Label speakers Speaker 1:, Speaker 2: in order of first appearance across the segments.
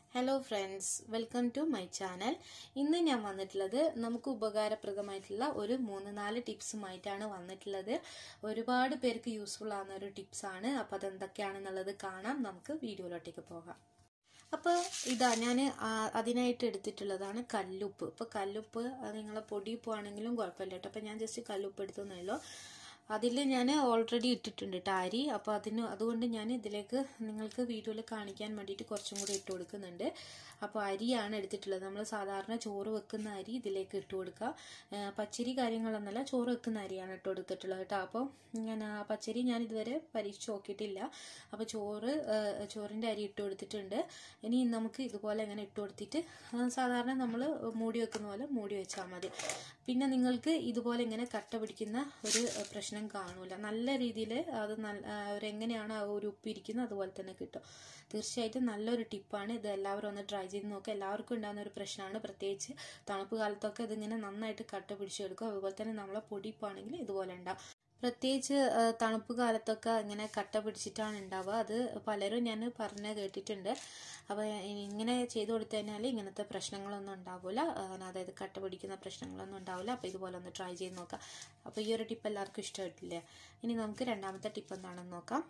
Speaker 1: hello friends welcome to my channel ഇന്ന് ഞാൻ വന്നിട്ടുള്ളത് നമുക്ക് ഉപകാരപ്രദമായിട്ടുള്ള ഒരു മൂന്ന് നാല് ടിപ്സുമായിട്ടാണ് വന്നിട്ടുള്ളത് ഒരുപാട് പേർക്ക് യൂസ്ഫുൾ ആവുന്ന ഒരു ടിപ്സാണ് അപ്പോൾ അതെന്തൊക്കെയാണെന്നുള്ളത് കാണാം നമുക്ക് വീഡിയോയിലോട്ടേക്ക് പോകാം അപ്പോൾ ഇതാ ഞാൻ അതിനായിട്ട് എടുത്തിട്ടുള്ളതാണ് കല്ലുപ്പ് ഇപ്പോൾ കല്ലുപ്പ് അത് നിങ്ങളെ പൊടിയുപ്പ് ആണെങ്കിലും കുഴപ്പമില്ല കേട്ടോ അപ്പോൾ ഞാൻ ജസ്റ്റ് കല്ലുപ്പ് എടുത്തുന്നല്ലോ അതിൽ ഞാൻ ഓൾറെഡി ഇട്ടിട്ടുണ്ട് കേട്ടോ അരി അപ്പോൾ അതിന് അതുകൊണ്ട് ഞാൻ ഇതിലേക്ക് നിങ്ങൾക്ക് വീഡിയോയിൽ കാണിക്കാൻ വേണ്ടിയിട്ട് കുറച്ചും കൂടി ഇട്ട് കൊടുക്കുന്നുണ്ട് അപ്പോൾ അരിയാണ് എടുത്തിട്ടുള്ളത് നമ്മൾ സാധാരണ ചോറ് വെക്കുന്ന അരി ഇതിലേക്ക് ഇട്ട് കൊടുക്കുക പച്ചരി കാര്യങ്ങളൊന്നുമല്ല ചോറ് വെക്കുന്ന അരിയാണ് ഇട്ട് കൊടുത്തിട്ടുള്ളത് കേട്ടോ അപ്പോൾ ഞാൻ ആ പച്ചരി ഞാൻ ഇതുവരെ പരീക്ഷിച്ച് നോക്കിയിട്ടില്ല അപ്പോൾ ചോറ് ചോറിൻ്റെ അരി ഇട്ട് കൊടുത്തിട്ടുണ്ട് ഇനി നമുക്ക് ഇതുപോലെ ഇങ്ങനെ ഇട്ട് കൊടുത്തിട്ട് സാധാരണ നമ്മൾ മൂടി വെക്കുന്ന പോലെ മൂടി വെച്ചാൽ മതി പിന്നെ നിങ്ങൾക്ക് ഇതുപോലെ ഇങ്ങനെ കട്ട പിടിക്കുന്ന ഒരു പ്രശ്നം കാണൂല നല്ല രീതിയിൽ അത് നല്ല അവരെങ്ങനെയാണ് ആ ഒരു ഉപ്പിരിക്കുന്നത് അതുപോലെ തന്നെ കിട്ടും തീർച്ചയായിട്ടും നല്ലൊരു ടിപ്പാണ് ഇത് എല്ലാവരും ഒന്ന് ട്രൈ ചെയ്ത് നോക്കുക എല്ലാവർക്കും ഉണ്ടാകുന്ന ഒരു പ്രശ്നമാണ് പ്രത്യേകിച്ച് തണുപ്പ് കാലത്തൊക്കെ ഇതിങ്ങനെ നന്നായിട്ട് കട്ട പിടിച്ചെടുക്കും അതുപോലെ തന്നെ നമ്മളെ പൊടിപ്പാണെങ്കിൽ ഇതുപോലെ ഉണ്ടാവും പ്രത്യേകിച്ച് തണുപ്പ് കാലത്തൊക്കെ ഇങ്ങനെ കട്ട പിടിച്ചിട്ടാണ് ഉണ്ടാവുക അത് പലരും ഞാൻ പറഞ്ഞ് കേട്ടിട്ടുണ്ട് അപ്പോൾ ഇങ്ങനെ ചെയ്തു കൊടുത്തു കഴിഞ്ഞാൽ ഇങ്ങനത്തെ പ്രശ്നങ്ങളൊന്നും ഉണ്ടാവില്ല അതായത് കട്ട പിടിക്കുന്ന പ്രശ്നങ്ങളൊന്നും ഉണ്ടാവില്ല അപ്പോൾ ഇതുപോലെ ഒന്ന് ട്രൈ ചെയ്ത് നോക്കാം അപ്പോൾ ഈ ഒരു ടിപ്പ് എല്ലാവർക്കും ഇഷ്ടമായിട്ടില്ലേ ഇനി നമുക്ക് രണ്ടാമത്തെ ടിപ്പ് എന്താണെന്ന് നോക്കാം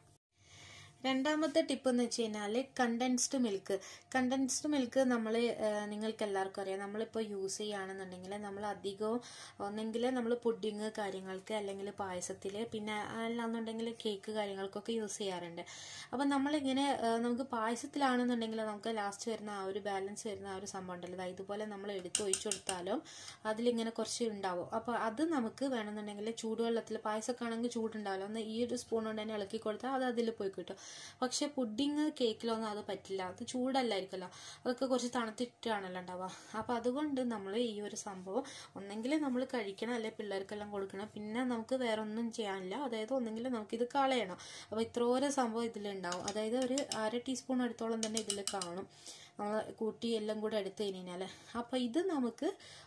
Speaker 1: രണ്ടാമത്തെ ടിപ്പ് എന്ന് വെച്ച് കഴിഞ്ഞാൽ കണ്ടൻസ്ഡ് മിൽക്ക് കണ്ടൻസ്ഡ് മിൽക്ക് നമ്മൾ നിങ്ങൾക്ക് എല്ലാവർക്കും അറിയാം നമ്മളിപ്പോൾ യൂസ് ചെയ്യുകയാണെന്നുണ്ടെങ്കിൽ നമ്മൾ അധികവും ഒന്നെങ്കിൽ നമ്മൾ പുഡിങ് കാര്യങ്ങൾക്ക് അല്ലെങ്കിൽ പായസത്തിൽ പിന്നെ അല്ലാന്നുണ്ടെങ്കിൽ കേക്ക് കാര്യങ്ങൾക്കൊക്കെ യൂസ് ചെയ്യാറുണ്ട് അപ്പം നമ്മളിങ്ങനെ നമുക്ക് പായസത്തിലാണെന്നുണ്ടെങ്കിൽ നമുക്ക് ലാസ്റ്റ് വരുന്ന ആ ഒരു ബാലൻസ് വരുന്ന ആ ഒരു സംഭവം ഉണ്ടല്ലോ ഇതുപോലെ നമ്മൾ എടുത്ത് ഒഴിച്ചു കൊടുത്താലും അതിലിങ്ങനെ കുറച്ച് ഉണ്ടാവും അപ്പോൾ അത് നമുക്ക് വേണമെന്നുണ്ടെങ്കിൽ ചൂടുവെള്ളത്തിൽ പായസമൊക്കെ ആണെങ്കിൽ ചൂടുണ്ടാവില്ല ഒന്ന് ഈ ഒരു സ്പൂൺ കൊണ്ട് തന്നെ ഇളക്കി കൊടുത്താൽ അത് അതിൽ പോയി കിട്ടും പക്ഷെ പുഡിങ് കേക്കിലൊന്നും അത് പറ്റില്ല അത് ചൂടല്ലായിരിക്കുമല്ലോ അതൊക്കെ കുറച്ച് തണുത്തിട്ടാണല്ലോ ഉണ്ടാവുക അപ്പോൾ അതുകൊണ്ട് നമ്മൾ ഈ ഒരു സംഭവം ഒന്നെങ്കിൽ നമ്മൾ കഴിക്കണം അല്ലെങ്കിൽ പിള്ളേർക്കെല്ലാം കൊടുക്കണം പിന്നെ നമുക്ക് വേറെ ഒന്നും ചെയ്യാനില്ല അതായത് ഒന്നെങ്കിൽ നമുക്കിത് കളയണം അപ്പോൾ ഇത്രോരം സംഭവം ഇതിലുണ്ടാവും അതായത് ഒരു അര ടീസ്പൂൺ അടുത്തോളം തന്നെ ഇതിൽ കാണും നമ്മൾ കൂട്ടി എല്ലാം കൂടെ എടുത്തു കഴിഞ്ഞാൽ അപ്പോൾ ഇത് നമുക്ക്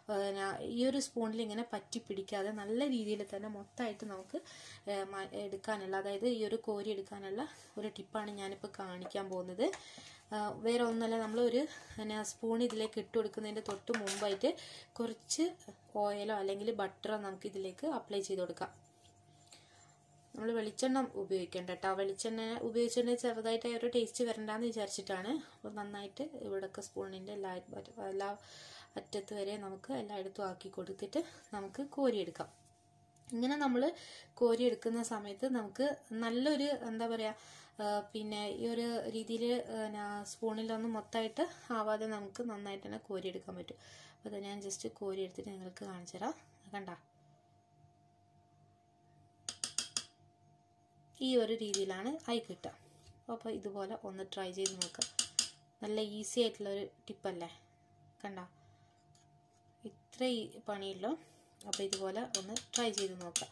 Speaker 1: ഈ ഒരു സ്പൂണിൽ ഇങ്ങനെ പറ്റി പിടിക്കാതെ നല്ല രീതിയിൽ തന്നെ മൊത്തമായിട്ട് നമുക്ക് എടുക്കാനുള്ള അതായത് ഈ ഒരു കോരി എടുക്കാനുള്ള ഒരു ടിപ്പാണ് ഞാനിപ്പോൾ കാണിക്കാൻ പോകുന്നത് വേറെ ഒന്നുമല്ല നമ്മൾ ഒരു പിന്നെ സ്പൂൺ ഇതിലേക്ക് ഇട്ട് കൊടുക്കുന്നതിൻ്റെ തൊട്ട് മുമ്പായിട്ട് കുറച്ച് ഓയിലോ അല്ലെങ്കിൽ ബട്ടറോ നമുക്ക് ഇതിലേക്ക് അപ്ലൈ ചെയ്ത് കൊടുക്കാം നമ്മൾ വെളിച്ചെണ്ണ ഉപയോഗിക്കേണ്ട കേട്ടോ വെളിച്ചെണ്ണ ഉപയോഗിച്ചിട്ട് ചെറുതായിട്ട് ഒരു ടേസ്റ്റ് വരണ്ടെന്ന് വിചാരിച്ചിട്ടാണ് അപ്പോൾ നന്നായിട്ട് ഇവിടെയൊക്കെ സ്പൂണിൻ്റെ എല്ലാ എല്ലാ അറ്റത്ത് വരെ നമുക്ക് എല്ലായിടത്തും ആക്കി കൊടുത്തിട്ട് നമുക്ക് കോരിയെടുക്കാം ഇങ്ങനെ നമ്മൾ കോരിയെടുക്കുന്ന സമയത്ത് നമുക്ക് നല്ലൊരു എന്താ പറയുക പിന്നെ ഈ ഒരു രീതിയിൽ സ്പൂണിലൊന്നും മൊത്തമായിട്ട് ആവാതെ നമുക്ക് നന്നായിട്ട് തന്നെ കോരിയെടുക്കാൻ പറ്റും അപ്പോൾ അത് ഞാൻ ജസ്റ്റ് കോരിയെടുത്തിട്ട് നിങ്ങൾക്ക് കാണിച്ചു തരാം കണ്ട ഈ ഒരു രീതിയിലാണ് ആയി കിട്ടുക അപ്പോൾ ഇതുപോലെ ഒന്ന് ട്രൈ ചെയ്ത് നോക്കുക നല്ല ഈസി ആയിട്ടുള്ളൊരു ടിപ്പല്ലേ കണ്ട ഇത്ര പണിയുള്ളൂ അപ്പോൾ ഇതുപോലെ ഒന്ന് ട്രൈ ചെയ്ത് നോക്കുക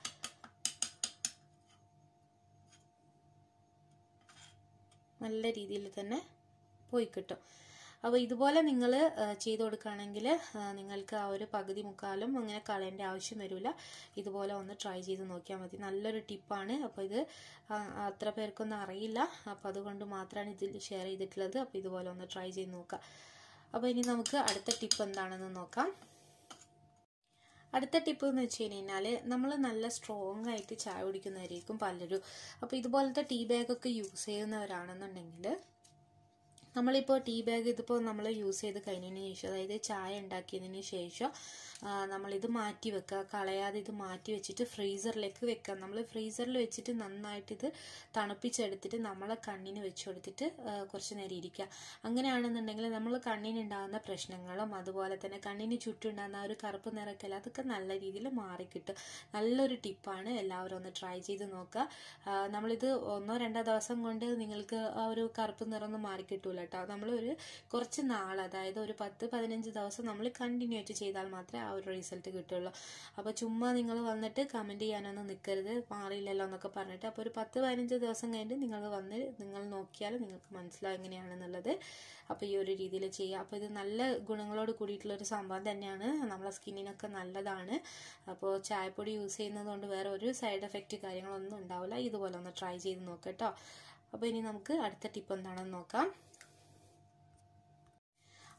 Speaker 1: നല്ല രീതിയിൽ തന്നെ പോയി കിട്ടും അപ്പോൾ ഇതുപോലെ നിങ്ങൾ ചെയ്ത് കൊടുക്കുകയാണെങ്കിൽ നിങ്ങൾക്ക് ആ ഒരു പകുതി മുക്കാലും അങ്ങനെ കളയേണ്ട ആവശ്യം വരില്ല ഇതുപോലെ ഒന്ന് ട്രൈ ചെയ്ത് നോക്കിയാൽ മതി നല്ലൊരു ടിപ്പാണ് അപ്പോൾ ഇത് അത്ര പേർക്കൊന്നും അറിയില്ല അപ്പോൾ അതുകൊണ്ട് മാത്രമാണ് ഇതിൽ ഷെയർ ചെയ്തിട്ടുള്ളത് അപ്പോൾ ഇതുപോലെ ഒന്ന് ട്രൈ ചെയ്ത് നോക്കുക അപ്പോൾ ഇനി നമുക്ക് അടുത്ത ടിപ്പ് എന്താണെന്ന് നോക്കാം അടുത്ത ടിപ്പ് എന്ന് വെച്ച് കഴിഞ്ഞാൽ നമ്മൾ നല്ല സ്ട്രോങ് ആയിട്ട് ചായ കുടിക്കുന്നവരായിരിക്കും പലരും അപ്പോൾ ഇതുപോലത്തെ ടീ ബാഗൊക്കെ യൂസ് ചെയ്യുന്നവരാണെന്നുണ്ടെങ്കിൽ നമ്മളിപ്പോൾ ടീ ബാഗ് ഇതിപ്പോൾ നമ്മൾ യൂസ് ചെയ്ത് കഴിഞ്ഞതിന് ശേഷം അതായത് ചായ ഉണ്ടാക്കിയതിന് ശേഷം നമ്മളിത് മാറ്റി വെക്കുക കളയാതെ ഇത് മാറ്റി വെച്ചിട്ട് ഫ്രീസറിലേക്ക് വെക്കുക നമ്മൾ ഫ്രീസറിൽ വെച്ചിട്ട് നന്നായിട്ട് ഇത് തണുപ്പിച്ചെടുത്തിട്ട് നമ്മളെ കണ്ണിന് വെച്ച് കൊടുത്തിട്ട് കുറച്ച് നേരം ഇരിക്കുക അങ്ങനെയാണെന്നുണ്ടെങ്കിൽ നമ്മൾ കണ്ണിനുണ്ടാകുന്ന പ്രശ്നങ്ങളും അതുപോലെ തന്നെ കണ്ണിന് ചുറ്റുണ്ടാകുന്ന ഒരു കറുപ്പ് നിറക്കല അതൊക്കെ നല്ല രീതിയിൽ മാറിക്കിട്ടും നല്ലൊരു ടിപ്പാണ് എല്ലാവരും ഒന്ന് ട്രൈ ചെയ്ത് നോക്കുക നമ്മളിത് ഒന്നോ രണ്ടോ ദിവസം കൊണ്ട് നിങ്ങൾക്ക് ആ ഒരു കറുപ്പ് നിറമൊന്നും മാറിക്കിട്ടൂല കേട്ടോ നമ്മൾ ഒരു കുറച്ച് നാൾ അതായത് ഒരു പത്ത് പതിനഞ്ച് ദിവസം നമ്മൾ കണ്ടിന്യൂ ആയിട്ട് ചെയ്താൽ മാത്രമേ ആ ഒരു റിസൾട്ട് കിട്ടുള്ളൂ അപ്പോൾ ചുമ്മാ നിങ്ങൾ വന്നിട്ട് കമൻറ്റ് ചെയ്യാനൊന്നും നിൽക്കരുത് മാറിയില്ലല്ലോ എന്നൊക്കെ പറഞ്ഞിട്ട് അപ്പോൾ ഒരു പത്ത് പതിനഞ്ച് ദിവസം കഴിഞ്ഞിട്ട് നിങ്ങൾ വന്ന് നിങ്ങൾ നോക്കിയാൽ നിങ്ങൾക്ക് മനസ്സിലാവും എങ്ങനെയാണെന്നുള്ളത് അപ്പോൾ ഈ ഒരു രീതിയിൽ ചെയ്യുക അപ്പോൾ ഇത് നല്ല ഗുണങ്ങളോട് കൂടിയിട്ടുള്ള ഒരു സംഭവം തന്നെയാണ് നമ്മളെ സ്കിന്നിനൊക്കെ നല്ലതാണ് അപ്പോൾ ചായപ്പൊടി യൂസ് ചെയ്യുന്നത് കൊണ്ട് വേറെ ഒരു സൈഡ് എഫക്റ്റ് കാര്യങ്ങളൊന്നും ഉണ്ടാവില്ല ഇതുപോലെ ഒന്ന് ട്രൈ ചെയ്ത് നോക്കാം കേട്ടോ അപ്പോൾ ഇനി നമുക്ക് അടുത്ത ടിപ്പ് എന്താണെന്ന് നോക്കാം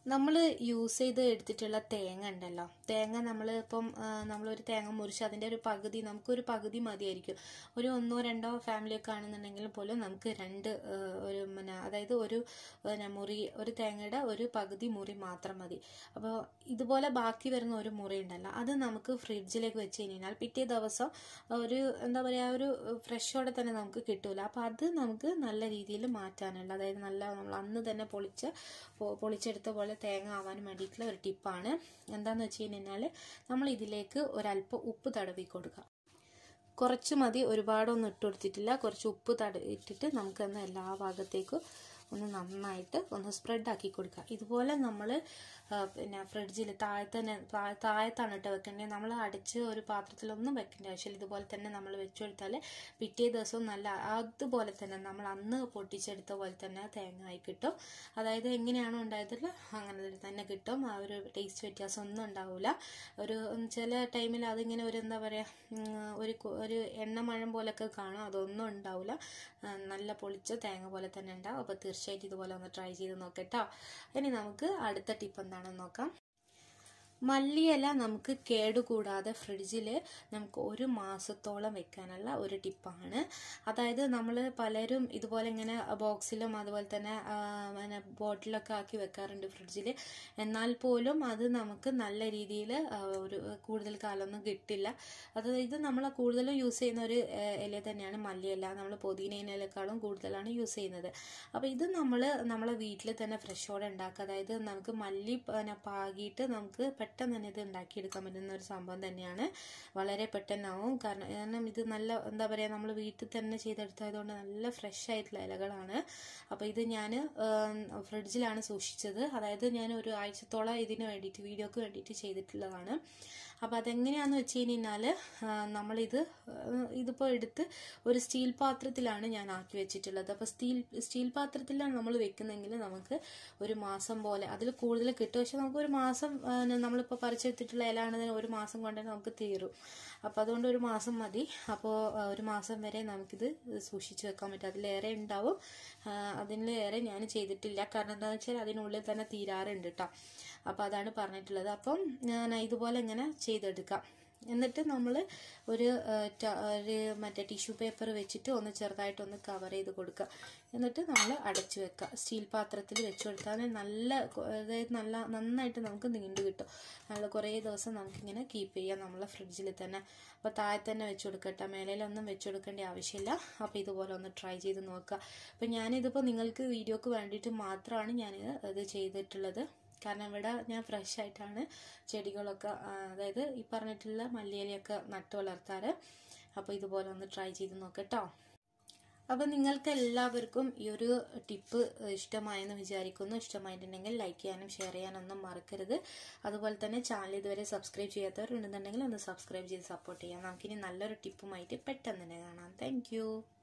Speaker 1: നമ്മൾ യൂസ് ചെയ്ത് എടുത്തിട്ടുള്ള തേങ്ങ ഉണ്ടല്ലോ തേങ്ങ നമ്മൾ ഇപ്പം നമ്മളൊരു തേങ്ങ മുറിച്ച് അതിൻ്റെ ഒരു പകുതി നമുക്കൊരു പകുതി മതിയായിരിക്കും ഒരു ഒന്നോ രണ്ടോ ഫാമിലിയൊക്കെ ആണെന്നുണ്ടെങ്കിൽ പോലും നമുക്ക് രണ്ട് ആ, ഒരു പിന്നെ അതായത് ഒരു പിന്നെ മുറി ഒരു തേങ്ങയുടെ ഒരു പകുതി മുറി മാത്രം മതി അപ്പോൾ ഇതുപോലെ ബാക്കി വരുന്ന ഒരു മുറി ഉണ്ടല്ലോ അത് നമുക്ക് ഫ്രിഡ്ജിലേക്ക് വെച്ച് കഴിഞ്ഞാൽ പിറ്റേ ദിവസം ഒരു എന്താ പറയുക ഒരു ഫ്രഷോടെ തന്നെ നമുക്ക് കിട്ടൂല അപ്പോൾ അത് നമുക്ക് നല്ല രീതിയിൽ മാറ്റാനുള്ള അതായത് നല്ല നമ്മൾ അന്ന് തന്നെ പൊളിച്ച് പൊ- പൊളിച്ചെടുത്ത പോലെ തേങ്ങ ആവാൻ വേണ്ടിയിട്ടുള്ള ഒരു ടിപ്പാണ് എന്താണെന്ന് വെച്ച് കഴിഞ്ഞാൽ നമ്മൾ ഇതിലേക്ക് ഒരല്പം ഉപ്പ് തടവി കൊടുക്കുക കുറച്ച് മതി ഒരുപാടൊന്നും ഇട്ട് കൊടുത്തിട്ടില്ല കുറച്ച് ഉപ്പ് തട ഇട്ടിട്ട് നമുക്കൊന്ന് എല്ലാ ഭാഗത്തേക്കും ഒന്ന് നന്നായിട്ട് ഒന്ന് സ്പ്രെഡ് ആക്കി കൊടുക്കുക ഇതുപോലെ നമ്മൾ പിന്നെ ഫ്രിഡ്ജിൽ താഴെ തന്നെ താഴെ- താഴത്താണ് കേട്ടോ വെക്കേണ്ടത് നമ്മൾ അടിച്ച് ഒരു പാത്രത്തിലൊന്നും വെക്കേണ്ട ആവശ്യമില്ല ഇതുപോലെ തന്നെ നമ്മൾ വെച്ച് കൊടുത്താൽ പിറ്റേ ദിവസവും നല്ല അതുപോലെ തന്നെ നമ്മൾ അന്ന് പൊട്ടിച്ചെടുത്ത പോലെ തന്നെ തേങ്ങ ആയി കിട്ടും അതായത് എങ്ങനെയാണോ ഉണ്ടായതിൽ അങ്ങനെ തന്നെ കിട്ടും ആ ഒരു ടേസ്റ്റ് വ്യത്യാസം ഒന്നും ഉണ്ടാവില്ല ഒരു ഉം, ചില ടൈമിൽ അതിങ്ങനെ ഒരു എന്താ പറയുക ഒരു കു- ഒരു എണ്ണമഴം പോലൊക്കെ കാണും അതൊന്നും ഉണ്ടാവില്ല ആ, നല്ല പൊളിച്ച തേങ്ങ പോലെ തന്നെ ഉണ്ടാവും അപ്പോൾ തീർച്ചയായിട്ടും ഇതുപോലെ ഒന്ന് ട്രൈ ചെയ്ത് നോക്കട്ടോ ഇനി നമുക്ക് അടുത്ത ടിപ്പ് എന്താണെന്ന് നോക്കാം മല്ലിയില നമുക്ക് കേടുകൂടാതെ ഫ്രിഡ്ജിൽ നമുക്ക് ഒരു മാസത്തോളം വെക്കാനുള്ള ഒരു ടിപ്പാണ് അതായത് നമ്മൾ പലരും ഇതുപോലെ ഇങ്ങനെ ബോക്സിലും അതുപോലെ തന്നെ ആ, പിന്നെ ബോട്ടിലൊക്കെ ആക്കി വെക്കാറുണ്ട് ഫ്രിഡ്ജിൽ എന്നാൽ പോലും അത് നമുക്ക് നല്ല രീതിയിൽ ഒരു കൂടുതൽ കാലമൊന്നും കിട്ടില്ല അത് ഇത് നമ്മൾ കൂടുതലും യൂസ് ചെയ്യുന്ന ഒരു ആ, ഇല തന്നെയാണ് മല്ലിയില നമ്മൾ പുതിനയിലേക്കാളും കൂടുതലാണ് യൂസ് ചെയ്യുന്നത് അപ്പോൾ ഇത് നമ്മൾ നമ്മളെ വീട്ടിൽ തന്നെ ഫ്രഷോടെ ഉണ്ടാക്കുക അതായത് നമുക്ക് മല്ലി പിന്നെ പാകിയിട്ട് നമുക്ക് പെട്ടെന്ന് തന്നെ ഇത് ഉണ്ടാക്കിയെടുക്കാൻ പറ്റുന്ന ഒരു സംഭവം തന്നെയാണ് വളരെ പെട്ടെന്നാവും കാരണം കാരണം ഇത് നല്ല എന്താ പറയുക നമ്മൾ വീട്ടിൽ തന്നെ ചെയ്തെടുത്തതുകൊണ്ട് നല്ല ഫ്രഷ് ആയിട്ടുള്ള ഇലകളാണ് അപ്പോൾ ഇത് ഞാൻ ഫ്രിഡ്ജിലാണ് സൂക്ഷിച്ചത് അതായത് ഞാൻ ഒരു ആഴ്ചത്തോളം ഇതിന് വേണ്ടിയിട്ട് വീഡിയോക്ക് വേണ്ടിയിട്ട് ചെയ്തിട്ടുള്ളതാണ് അപ്പോൾ അതെങ്ങനെയാണെന്ന് വെച്ച് കഴിഞ്ഞാൽ നമ്മളിത് ആ, ഇതിപ്പോൾ എടുത്ത് ഒരു സ്റ്റീൽ പാത്രത്തിലാണ് ഞാൻ ആക്കി വെച്ചിട്ടുള്ളത് അപ്പോൾ സ്റ്റീൽ സ്റ്റീൽ പാത്രത്തിലാണ് നമ്മൾ വെക്കുന്നതെങ്കിൽ നമുക്ക് ഒരു മാസം പോലെ അതിൽ കൂടുതൽ കിട്ടും പക്ഷെ നമുക്ക് ഒരു മാസം ആ, നമ്മളിപ്പോൾ പറിച്ചെടുത്തിട്ടുള്ള ഇല ആണെങ്കിൽ ഒരു മാസം കൊണ്ട് തന്നെ നമുക്ക് തീരും അപ്പോൾ അതുകൊണ്ട് ഒരു മാസം മതി അപ്പോൾ ആ, ഒരു മാസം വരെ നമുക്കിത് സൂക്ഷിച്ച് വെക്കാൻ പറ്റും അതിലേറെ ഉണ്ടാവും ആ, അതിലേറെ ഞാൻ ചെയ്തിട്ടില്ല കാരണം എന്താണെന്ന് വെച്ചാൽ അതിനുള്ളിൽ തന്നെ തീരാറുണ്ട് കേട്ടോ അപ്പോൾ അതാണ് പറഞ്ഞിട്ടുള്ളത് അപ്പം ഞാൻ ഇതുപോലെ ഇങ്ങനെ ചെയ്തെടുക്കാം എന്നിട്ട് നമ്മൾ ഒരു ആ, ട- ഒരു മറ്റേ ടിഷ്യൂ പേപ്പർ വെച്ചിട്ട് ഒന്ന് ചെറുതായിട്ടൊന്ന് കവർ ചെയ്ത് കൊടുക്കുക എന്നിട്ട് നമ്മൾ അടച്ചു വെക്കുക സ്റ്റീൽ പാത്രത്തിൽ വെച്ച് കൊടുത്താൽ നല്ല കൊ- അതായത് നല്ല നന്നായിട്ട് നമുക്ക് നീണ്ടു കിട്ടും നല്ല കുറേ ദിവസം നമുക്കിങ്ങനെ കീപ്പ് ചെയ്യാം നമ്മളെ ഫ്രിഡ്ജിൽ തന്നെ അപ്പോൾ താഴെ തന്നെ വെച്ച് കൊടുക്കട്ടെ മേലയിലൊന്നും വെച്ച് കൊടുക്കേണ്ട ആവശ്യമില്ല അപ്പോൾ ഇതുപോലെ ഒന്ന് ട്രൈ ചെയ്ത് നോക്കുക അപ്പോൾ ഞാനിതിപ്പോൾ നിങ്ങൾക്ക് വീഡിയോക്ക് വേണ്ടിയിട്ട് മാത്രമാണ് ഞാൻ ഇത് ചെയ്തിട്ടുള്ളത് കാരണം ഇവിടെ ഞാൻ ഫ്രഷ് ആയിട്ടാണ് ചെടികളൊക്കെ ആ, അതായത് ഈ പറഞ്ഞിട്ടുള്ള മല്ലിയിലയൊക്കെ നട്ടു വളർത്താറ് അപ്പോൾ ഇതുപോലെ ഒന്ന് ട്രൈ ചെയ്ത് നോക്കട്ടോ അപ്പോൾ നിങ്ങൾക്ക് എല്ലാവർക്കും ഈ ഒരു ടിപ്പ് ഇഷ്ടമായെന്ന് വിചാരിക്കുന്നു ഇഷ്ടമായിട്ടുണ്ടെങ്കിൽ ലൈക്ക് ചെയ്യാനും ഷെയർ ചെയ്യാനൊന്നും മറക്കരുത് അതുപോലെ തന്നെ ചാനൽ ഇതുവരെ സബ്സ്ക്രൈബ് ചെയ്യാത്തവരുണ്ടെന്നുണ്ടെങ്കിൽ ഒന്ന് സബ്സ്ക്രൈബ് ചെയ്ത് സപ്പോർട്ട് ചെയ്യാം നമുക്കിനി നല്ലൊരു ടിപ്പുമായിട്ട് പെട്ടെന്ന് തന്നെ കാണാം താങ്ക്